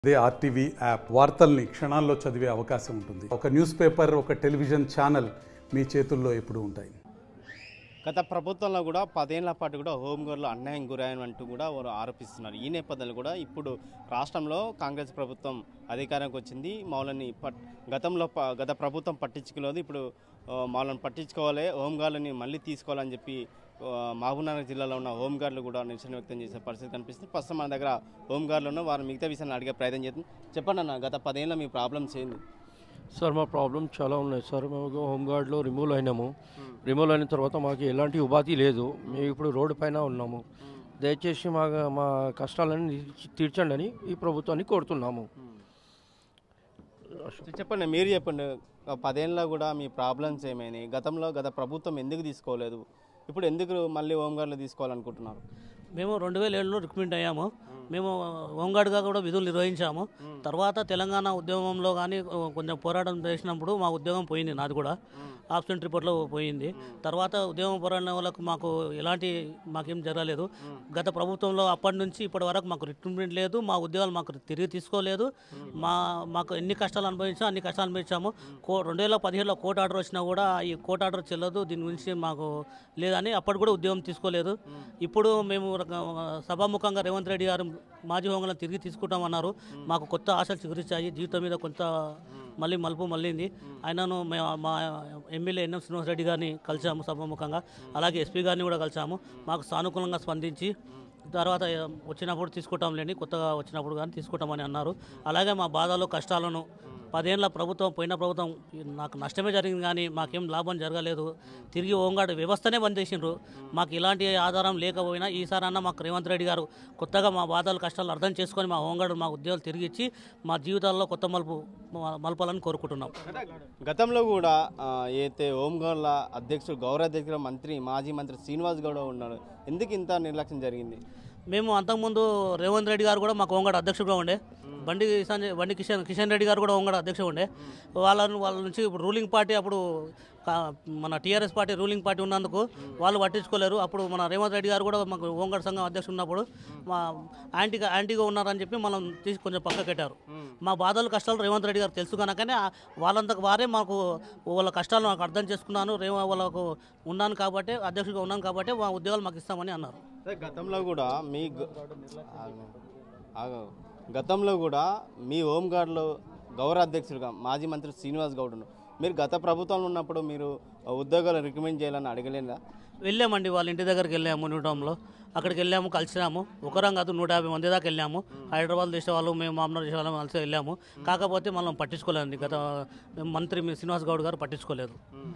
అదే RTV app వార్తల్ని క్షణాల్లో చదివే అవకాశం ఉంటుంది ఒక న్యూస్ పేపర్ ఒక టెలివిజన్ ఛానల్ మీ చేతుల్లో ఎప్పుడూ ఉంటాయి గత ప్రభుత్వంలో కూడా పదేళ్ల పాటు కూడా హోంగార్డులు అన్యాయం గురైనట్టు కూడా వారు ఆరోపిస్తున్నారు ఈ నేపథ్యంలో కూడా ఇప్పుడు రాష్ట్రంలో కాంగ్రెస్ ప్రభుత్వం అధికారానికి వచ్చింది మౌలని పట్ గతంలో ప- గత ప్రభుత్వం పట్టించుకోలేదు ఇప్పుడు ఆ, మౌలను పట్టించుకోవాలి హోంగార్డులని మళ్ళీ తీసుకోవాలని చెప్పి ఆ, మహబూబ్నగర్ జిల్లాలో ఉన్న హోంగార్డులు కూడా నిరసన వ్యక్తం చేసే పరిస్థితి కనిపిస్తుంది ప్రస్తుతం మన దగ్గర హోంగార్డులు ఉన్న వారు మిగతా విషయాన్ని అడిగే ప్రయత్నం చేస్తుంది చెప్పండి అన్న గత పదేళ్ళ మీ ప్రాబ్లమ్స్ ఏంది సార్ మా ప్రాబ్లం చాలా ఉన్నాయి సార్ మేము హోంగార్డ్లో రిమూవ్ అయినాము రిమూవ్ అయిన తర్వాత మాకు ఎలాంటి ఉపాధి లేదు మేము ఇప్పుడు రోడ్డు పైన ఉన్నాము దయచేసి మా మా కష్టాలను తీర్చి- తీర్చండి అని ఈ ప్రభుత్వాన్ని కోరుతున్నాము సో చెప్పండి మీరు చెప్పండి ఆ పదేళ్ళలో కూడా మీ ప్రాబ్లమ్స్ ఏమైనాయి గతంలో గత ప్రభుత్వం ఎందుకు తీసుకోలేదు ఇప్పుడు ఎందుకు మళ్ళీ హోంగార్డులు తీసుకోవాలనుకుంటున్నారు మేము రెండు వేల ఏడులో రిక్రూట్మెంట్ అయ్యాము మేము హోంగార్డ్గా కూడా విధులు నిర్వహించాము తర్వాత తెలంగాణ ఉద్యమంలో కానీ కొంచెం పోరాటం చేసినప్పుడు మా ఉద్యోగం పోయింది నాది కూడా ఆబ్సెంట్ రిపోర్ట్లో పోయింది తర్వాత ఉద్యోగం పోరాడిన వాళ్ళకు మాకు ఎలాంటి మాకేం జరగలేదు గత ప్రభుత్వంలో అప్పటి నుంచి ఇప్పటి వరకు మాకు రిక్రూట్మెంట్ లేదు మా ఉద్యోగాలు మాకు తిరిగి తీసుకోలేదు మా మాకు ఎన్ని కష్టాలు అనుభవించామో అన్ని కష్టాలు అనుభవించాము కో రెండు వేల పదిహేడులో కోర్టు ఆర్డర్ వచ్చినా కూడా ఈ కోర్టు ఆర్డర్ చెల్లదు దీని గురించి మాకు లేదని అప్పటి కూడా ఉద్యోగం తీసుకోలేదు ఇప్పుడు మేము రక- సభాముఖంగా రేవంత్ రెడ్డి గారు మాజీ హోంగాలను తిరిగి తీసుకుంటామన్నారు మాకు కొత్త ఆశలు చిగురించాయి జీవితం మీద కొంత మళ్ళీ మలుపు మళ్ళీంది ఆయనను మే- మా ఎమ్మెల్యే ఎన్ఎం శ్రీనివాసరెడ్డి గారిని కలిసాము సభాముఖంగా అలాగే ఎస్పీ గారిని కూడా కలిసాము మాకు సానుకూలంగా స్పందించి తర్వాత ఏ, వచ్చినప్పుడు తీసుకుంటాంలేండి కొత్తగా వచ్చినప్పుడు కానీ తీసుకుంటామని అన్నారు అలాగే మా బాధలు కష్టాలను పదేళ్ల ప్రభుత్వం పోయిన ప్రభుత్వం నాకు నష్టమే జరిగింది కానీ మాకేం లాభం జరగలేదు తిరిగి హోంగార్డు వ్యవస్థనే బంద్ చేసిండ్రు మాకు ఇలాంటి ఆధారం లేకపోయినా ఈసారన్నా మాకు రేవంత్ రెడ్డి గారు కొత్తగా మా బాధలు కష్టాలు అర్థం చేసుకొని మా హోంగార్డు మా ఉద్యోగాలు తిరిగి ఇచ్చి మా జీవితాల్లో కొత్త మలుపు మ- మలపాలని కోరుకుంటున్నాం గతంలో కూడా ఆ, ఏదైతే హోంగార్డుల అధ్యక్షుడు గౌరవ అధ్యక్షుడు మంత్రి మాజీ మంత్రి శ్రీనివాస్ గౌడ ఉన్నాడు ఎందుకు ఇంత నిర్లక్ష్యం జరిగింది మేము అంతకుముందు రేవంత్ రెడ్డి గారు కూడా మాకు హోంగార్డు అధ్యక్షుడుగా ఉండే బండి సంజయ్ బండి కిషన్ కిషన్ రెడ్డి గారు కూడా హోంగార్డు అధ్యక్షుడు ఉండే వాళ్ళను వాళ్ళ నుంచి ఇప్పుడు రూలింగ్ పార్టీ అప్పుడు కా- మన టీఆర్ఎస్ పార్టీ రూలింగ్ పార్టీ ఉన్నందుకు వాళ్ళు పట్టించుకోలేరు అప్పుడు మన రేవంత్ రెడ్డి గారు కూడా మాకు హోంగార్డు సంఘం అధ్యక్షుడు ఉన్నప్పుడు మా యాంటీగా యాంటీగా ఉన్నారని చెప్పి మనం తీసి కొంచెం పక్క కట్టారు మా బాధలు కష్టాలు రేవంత్ రెడ్డి గారు తెలుసు కనుకనే ఆ- వాళ్ళంతకు వారే మాకు వాళ్ళ కష్టాలు నాకు అర్థం చేసుకున్నాను రేవ వాళ్ళకు ఉన్నాను కాబట్టి అధ్యక్షుడిగా ఉన్నాను కాబట్టి మా ఉద్యోగాలు మాకు ఇస్తామని అన్నారు అదే గతంలో కూడా మీ గ- ఆగు. ఆగు. గతంలో కూడా మీ హోంగార్డులో గౌరవ అధ్యక్షుడిగా మాజీ మంత్రి శ్రీనివాస్ గౌడ్ను మీరు గత ప్రభుత్వంలో ఉన్నప్పుడు మీరు ఉద్యోగాలు రికమెండ్ చేయాలని అడగలేదా వెళ్ళామండి వాళ్ళ ఇంటి దగ్గరికి వెళ్ళాము న్యూటంలో అక్కడికి వెళ్ళాము కలిసినాము ఒకరం కాదు నూట యాభై మంది దాకా వెళ్ళాము హైదరాబాద్ చేసే వాళ్ళు మేము మామూలు చేసే వాళ్ళం కలిసి వెళ్ళాము కాకపోతే మనం పట్టించుకోలేదండి గత మంత్రి మీ శ్రీనివాస్ గౌడ్ గారు పట్టించుకోలేదు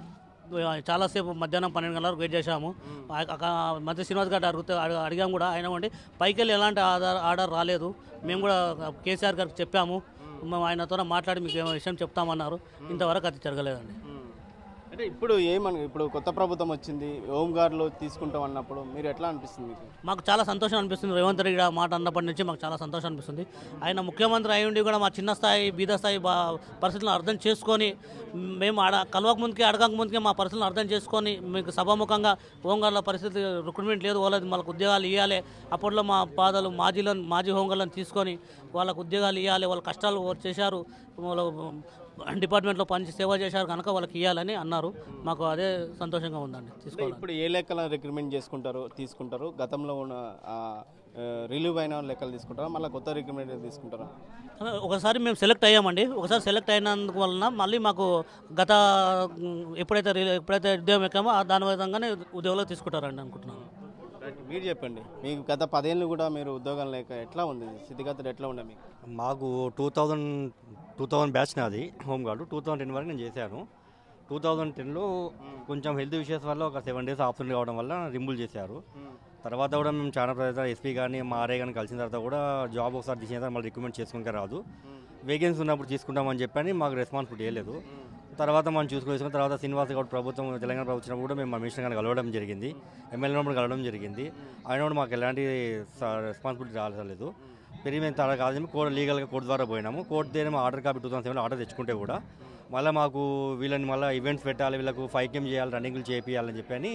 చాలాసేపు మధ్యాహ్నం పన్నెండు గంటల వరకు వెయిట్ చేశాము ఆ- ఆ- మంత్రి శ్రీనివాస్ గారు అడిగితే అడి- అడిగాము కూడా ఆయన వండి పైకి వెళ్ళి ఎలాంటి ఆధార్ ఆర్డర్ రాలేదు మేము కూడా కేసీఆర్ గారికి చెప్పాము మేము ఆయనతో మాట్లాడి మీకు ఏమో విషయం చెప్తామన్నారు ఇంతవరకు అది జరగలేదండి అంటే ఇప్పుడు ఏమని ఇప్పుడు కొత్త ప్రభుత్వం వచ్చింది హోంగార్డులు తీసుకుంటాం అన్నప్పుడు మీరు ఎట్లా అనిపిస్తుంది మీకు మాకు చాలా సంతోషం అనిపిస్తుంది రేవంత్ రెడ్డి ఆ మాట అన్నప్పటి నుంచి మాకు చాలా సంతోషం అనిపిస్తుంది ఆయన ముఖ్యమంత్రి అయి ఉండి కూడా మా చిన్న స్థాయి బీద స్థాయి బా పరిస్థితులను అర్థం చేసుకొని మేము అడ కలవక ముందుకే అడగక ముందుకే మా పరిస్థితులను అర్థం చేసుకొని మీకు సభాముఖంగా హోంగార్ల పరిస్థితి రిక్రూట్మెంట్ లేదు వాళ్ళకి వాళ్ళకి ఉద్యోగాలు ఇవ్వాలి అప్పట్లో మా బాధలు మాజీలను మాజీ హోంగార్లను తీసుకొని వాళ్ళకు ఉద్యోగాలు ఇవ్వాలి వాళ్ళ కష్టాలు వారు చేశారు వాళ్ళ డిపార్ట్మెంట్లో పని సేవ చేశారు కనుక వాళ్ళకి ఇవ్వాలని అన్నారు మాకు అదే సంతోషంగా ఉందండి అంటే తీసుకోవాలి ఇప్పుడు ఏ లెక్కల రిక్రూట్మెంట్ చేసుకుంటారు తీసుకుంటారు గతంలో ఉన్న రిలీవ్ అయిన లెక్కలు తీసుకుంటారా మళ్ళీ కొత్త రిక్రూట్మెంట్ తీసుకుంటారా ఒకసారి మేము సెలెక్ట్ అయ్యామండి ఒకసారి సెలెక్ట్ అయినందుకు వలన మళ్ళీ మాకు గత ఉమ్, ఎప్పుడైతే రిలే- ఎప్పుడైతే ఉద్యోగం ఎక్కామో ఆ దాని విధంగానే ఉద్యోగంలో తీసుకుంటారండి అనుకుంటున్నాను మీరు చెప్పండి మీకు గత పదేళ్ళు కూడా మీరు ఉద్యోగం లేక ఎట్లా ఉంది స్థితిగతులు ఎట్లా ఉండే మీకు మాకు two thousand two thousand batch నాది home guard two thousand ten వరకు నేను చేశాను టూ థౌజండ్ టెన్లో కొంచెం హెల్త్ ఇష్యూస్ వల్ల ఒక సెవెన్ డేస్ ఆప్షన్ కావడం వల్ల రిమూవ్ చేశారు తర్వాత కూడా మేము చాలా ప్రదేశాలు ఎస్పీ కానీ మా ఆర్ఏ కానీ కలిసిన తర్వాత కూడా జాబ్ ఒకసారి తీసిన తర్వాత మళ్ళీ రిక్రూట్మెంట్ చేసుకుంటే రాదు వేకెన్సీ ఉన్నప్పుడు తీసుకుంటామని చెప్పని మాకు రెస్పాన్సిబిలిటీ వేయలేదు తర్వాత మనం చూసుకుని తర్వాత శ్రీనివాస గౌడ్ ప్రభుత్వం తెలంగాణ ప్రభుత్వం వచ్చినప్పుడు కూడా మేము మా మినిస్టర్ గారిని కలవడం జరిగింది ఎమ్మెల్యే ఉన్నప్పుడు కలవడం జరిగింది ఆయన కూడా మాకు ఎలాంటి రెస్పాన్సిబిలిటీ రాలేదు పెరిగి మేము తడ కాదని కోర్టు లీగల్గా కోర్టు ద్వారా పోయినాము కోర్టు దగ్గర order copy two thousand seven order తెచ్చుకుంటే కూడా మళ్ళీ మాకు వీళ్ళని మళ్ళీ ఈవెంట్స్ పెట్టాలి వీళ్ళకు ఫైవ్ కేమ్ చేయాలి రన్నింగ్లు చేయాలని చెప్పి అని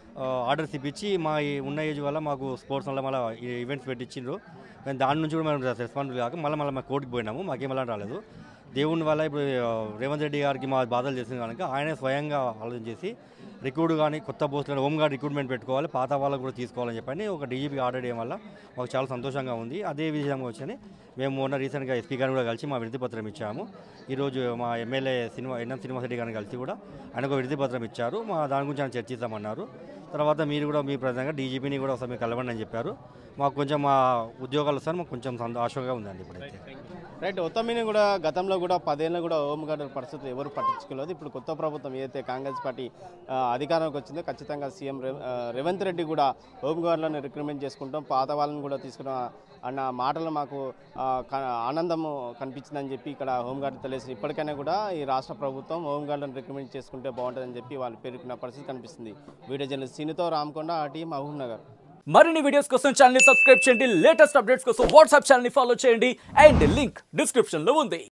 ఆ, ఆర్డర్స్ ఇప్పించి మా ఈ ఉన్న ఏజ్ వల్ల మాకు స్పోర్ట్స్ వల్ల మళ్ళీ ఈవెంట్స్ పెట్టించిండ్రు కానీ దాని నుంచి కూడా మనం రెస్పాన్సిబుల్ కాక మళ్ళీ మళ్ళీ మా కోర్టుకి పోయినాము మాకేం అలా రాలేదు దేవుని వల్ల ఇప్పుడు ఆ, రేవంత్ రెడ్డి గారికి మా బాధలు చేసింది కనుక ఆయన స్వయంగా ఆలోచన చేసి రిక్రూట్ కానీ కొత్త పోస్టులను హోమ్ గార్డ్ రిక్రూట్మెంట్ పెట్టుకోవాలి పాత వాళ్ళకు కూడా తీసుకోవాలని చెప్పని ఒక డీజీపీ ఆర్డర్ చేయడం వల్ల మాకు చాలా సంతోషంగా ఉంది అదే విషయంగా వచ్చని మేము మొన్న రీసెంట్గా ఎస్పీ గారిని కూడా కలిసి మా వినతి పత్రం ఇచ్చాము ఈరోజు మా ఎమ్మెల్యే సినిమా ఎన్ఎం శ్రీనివాసరెడ్డి గారిని కలిసి కూడా ఆయనకు వినతి పత్రం ఇచ్చారు మా దాని గురించి ఆయన చర్చిస్తామన్నారు తర్వాత మీరు కూడా మీ ప్రధానంగా డీజీపీని కూడా ఒకసారి మీరు కలవండి అని చెప్పారు మాకు కొంచెం మా ఉద్యోగాలు వస్తాను మాకు కొంచెం సంతోషంగా ఉందండి ఇప్పుడైతే రైట్ ఉత్తమిని కూడా గతంలో కూడా పదేళ్ళు కూడా హోంగార్డు పరిస్థితులు ఎవరు పట్టించుకోలేదు ఇప్పుడు కొత్త ప్రభుత్వం ఏదైతే కాంగ్రెస్ పార్టీ ఆ, అధికారంలోకి వచ్చిందో ఖచ్చితంగా సీఎం రే- ఆ, రేవంత్ రెడ్డి కూడా హోంగార్డులను రిక్రూట్మెంట్ చేసుకుంటాం పాత వాళ్ళని కూడా తీసుకున్న అన్న మాటలు మాకు ఆ, క- ఆనందము కనిపించిందని చెప్పి ఇక్కడ హోంగార్డు తెలియదు ఇప్పటికైనా కూడా ఈ రాష్ట్ర ప్రభుత్వం హోంగార్డులను రిక్రూట్మెంట్ చేసుకుంటే బాగుంటుందని చెప్పి వాళ్ళు పేర్కొన్న పరిస్థితి కనిపిస్తుంది వీడియో జర్నలిస్ట్ సీనితో రామకొండ ఆ టీం మహబూబ్ నగర్ మరిన్ని వీడియోస్ కోసం ఛానల్ ని సబ్స్క్రైబ్ చేయండి లేటెస్ట్ అప్డేట్స్ కోసం వాట్సాప్ ఛానల్ ని ఫాలో చేయండి అండ్ లింక్ డిస్క్రిప్షన్ లో ఉంది